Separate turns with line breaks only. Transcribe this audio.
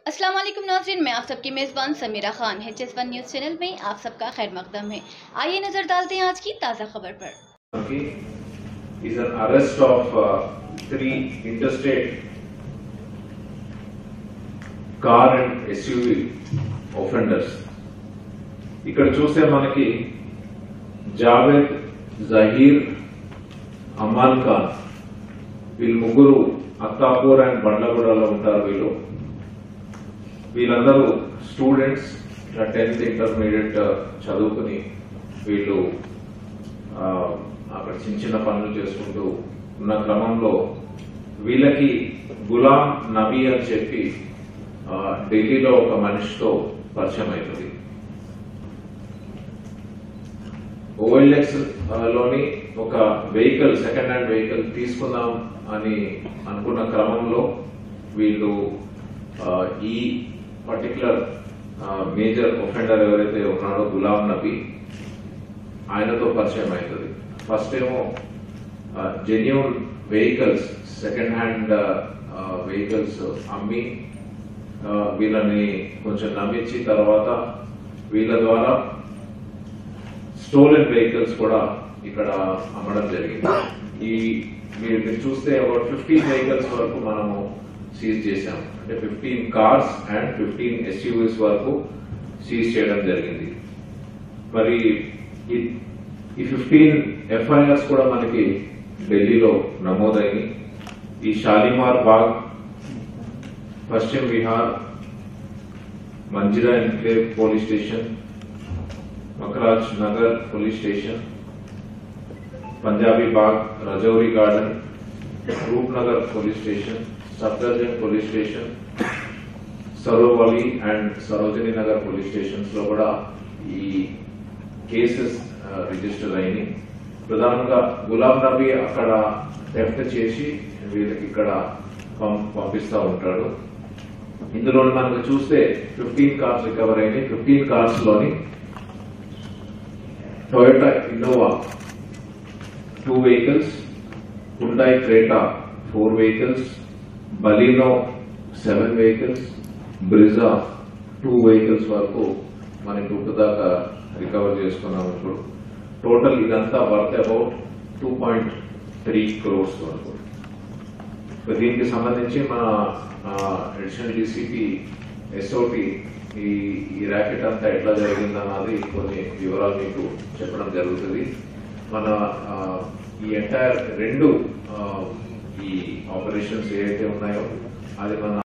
अस्सलाम वालेकुम नाजरीन मैं आप सबकी मेज़बान Sameera Khan H S one news channel में आप सबका खैर मकदम है आइए नज़र डालते हैं आज की ताज़ा खबर पर
Turkey is an arrest of uh, three interstate car and SUV offenders. ఇక్కడ చూస్తే మనకి జావేద్ జహీర్ అమాల్ ఖాన్ వీళ్ళు ముగ్గురు అత్తాపూర్ అండ్ బండ్లగూడలో ఉంటారు వీళ్ళు వీళ్ళందరూ స్టూడెంట్స్ టెన్త్ ఇంటర్మీడియట్ చదువుకుని వీళ్ళు ఆ, అక్కడ చిన్న చిన్న పనులు చేసుకుంటూ ఉన్న క్రమంలో వీళ్ళకి గులాం నబీ అని చెప్పి ఆ, ఢిల్లీలో ఒక మనిషితో పరిచయం అవుతుంది ఓఎల్ఎక్స్ లోని ఒక వెహికల్ సెకండ్ హ్యాండ్ వెహికల్ తీసుకుందాం అని అనుకున్న క్రమంలో వీళ్ళు ఆ, ఈ పర్టికులర్ మేజర్ ఒఫెండర్ ఎవరైతే ఉన్నాడో గులాం నబీ ఆయనతో పరిచయం అవుతుంది ఫస్ట్ ఏమో genuine vehicles second hand vehicles అమ్మి ఆ, వీళ్ళని కొంచెం నమ్మించి తర్వాత వీళ్ళ ద్వారా స్టోలెన్ వెహికల్స్ కూడా ఇక్కడ అమ్మడం జరిగింది ఈ మీరు మీరు చూస్తే ఒక ఫిఫ్టీన్ వెహికల్స్ వరకు మనము సీజ్ చేశాం అంటే fifteen cars and fifteen SUVs వరకు సీజ్ చేయడం జరిగింది మరి ఈ- ఈ ఫిఫ్టీన్ ఎఫ్ఐఆర్స్ కూడా మనకి ఢిల్లీలో నమోదైంది ఈ Shalimar Bagh Paschim Vihar Manjira Enclave police station Makaraj Nagar police station Punjabi Bagh Rajouri Garden Roopnagar police station Safdarjung police station సరోవలి and Sarojini Nagar police stations లో కూడా ఈ కేసెస్ రిజిస్టర్ అయినాయి ప్రధానంగా గులాం నబీ అక్కడ థెఫ్ట్ చేసి వీళ్ళకి ఇక్కడ పం- పంపిస్తా ఉంటాడు ఇందులో మనకు చూస్తే ఫిఫ్టీన్ కార్స్ రికవర్ అయినాయి ఫిఫ్టీన్ కార్స్ లోని Toyota Innova two vehicles Hyundai Creta four vehicles Baleno seven vehicles Brezza two vehicles వరకు మనం ఇప్పుడు దాకా రికవర్ చేసుకున్నాం ఇప్పుడు టోటల్ ఇదంతా worth about two point three crores వరకు సో దీనికి సంబంధించి మన అడిషనల్ డీసీపీ ఎస్ఓటి ఈ ఈ ర్యాకెట్ అంతా ఎట్లా జరిగిందన్నది కొన్ని వివరాలు మీకు చెప్పడం జరుగుతుంది మన ఆ, ఈ ఎంటైర్ రెండు ఆ, ఈ ఆపరేషన్స్ ఏవైతే ఉన్నాయో అది మన